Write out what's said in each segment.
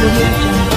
audio jungle.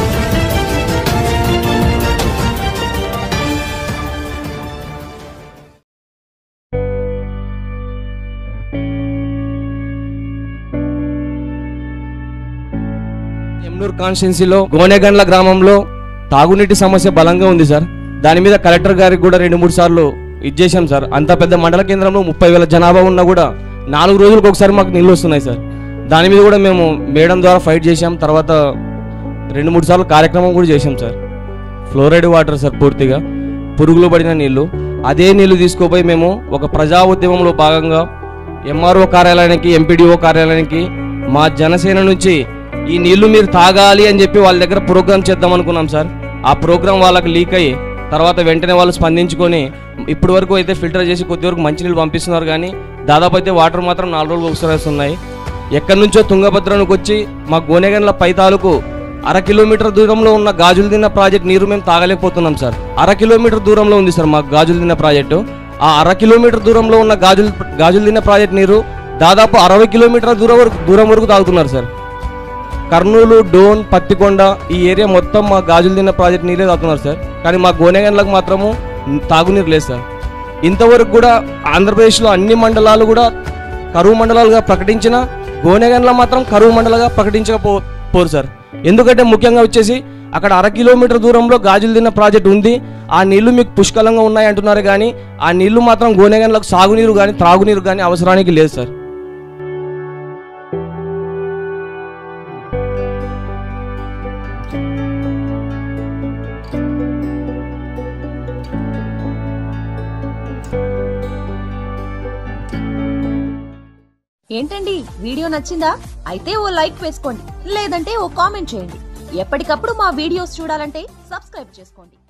ఎమ్నూరు కాన్స్టిట్యున్సీలో గోనెగండ్ల గ్రామంలో తాగునీటి సమస్య బలంగా ఉంది సార్ దాని మీద కలెక్టర్ గారికి కూడా రెండు మూడు సార్లు ఇచ్చేసాం సార్ అంత పెద్ద మండల కేంద్రంలో ముప్పై వేల జనాభా ఉన్నా కూడా నాలుగు రోజులకు ఒకసారి మాకు నీళ్ళు వస్తున్నాయి సార్ దాని మీద కూడా మేము మేడం ద్వారా ఫైట్ చేసాం తర్వాత రెండు మూడు సార్లు కార్యక్రమం కూడా చేసాం సార్ ఫ్లోరైడ్ వాటర్ సార్ పూర్తిగా పురుగులు పడిన నీళ్లు అదే నీళ్లు తీసుకుపోయి మేము ఒక ప్రజా ఉద్యమంలో భాగంగా ఎంఆర్ఓ కార్యాలయానికి ఎంపీడీఓ కార్యాలయానికి మా జనసేన నుంచి ఈ నీళ్లు మీరు తాగాలి అని చెప్పి వాళ్ళ దగ్గర ప్రోగ్రామ్ చేద్దాం అనుకున్నాం సార్ ఆ ప్రోగ్రామ్ వాళ్ళకి లీక్ అయ్యి తర్వాత వెంటనే వాళ్ళు స్పందించుకొని ఇప్పటి వరకు అయితే ఫిల్టర్ చేసి కొద్ది వరకు మంచినీళ్ళు పంపిస్తున్నారు కానీ దాదాపు అయితే వాటర్ మాత్రం నాలుగు రోజులు ఒకసారి వస్తున్నాయి ఎక్కడి నుంచో తుంగభద్రనికి వచ్చి మా గోనెగండ్ల పై తాలూకు అర కిలోమీటర్ దూరంలో ఉన్న గాజులు తిన్న ప్రాజెక్ట్ నీరు మేము తాగలేకపోతున్నాం సార్ అర కిలోమీటర్ దూరంలో ఉంది సార్ మాకు గాజులు తిన్న ప్రాజెక్టు ఆ అర కిలోమీటర్ దూరంలో ఉన్న గాజులు గాజులు తిన్న ప్రాజెక్ట్ నీరు దాదాపు అరవై కిలోమీటర్ల దూరం వరకు దూరం వరకు తాగుతున్నారు సార్ కర్నూలు డోన్ పత్తికొండ ఈ ఏరియా మొత్తం మా గాజులు తిన్న ప్రాజెక్ట్ నీళ్ళే తాగుతున్నారు సార్ కానీ మా గోనెగండ్లకు మాత్రము తాగునీరు లేదు సార్ ఇంతవరకు కూడా ఆంధ్రప్రదేశ్లో అన్ని మండలాలు కూడా కరువు మండలాలుగా ప్రకటించిన గోనెగండ్ల మాత్రం కరువు మండలంగా ప్రకటించకపో పోరు సార్ ఎందుకంటే ముఖ్యంగా వచ్చేసి అక్కడ అర కిలోమీటర్ దూరంలో గాజులు తిన్న ప్రాజెక్ట్ ఉంది ఆ నీళ్లు మీకు పుష్కలంగా ఉన్నాయి అంటున్నారు కానీ ఆ నీళ్లు మాత్రం గోనెగండ్లకు సాగునీరు కానీ త్రాగునీరు కానీ అవసరానికి లేదు సార్ ఏంటండి వీడియో నచ్చిందా అయితే ఓ లైక్ వేసుకోండి లేదంటే ఓ కామెంట్ చేయండి ఎప్పటికప్పుడు మా వీడియోస్ చూడాలంటే సబ్స్క్రైబ్ చేసుకోండి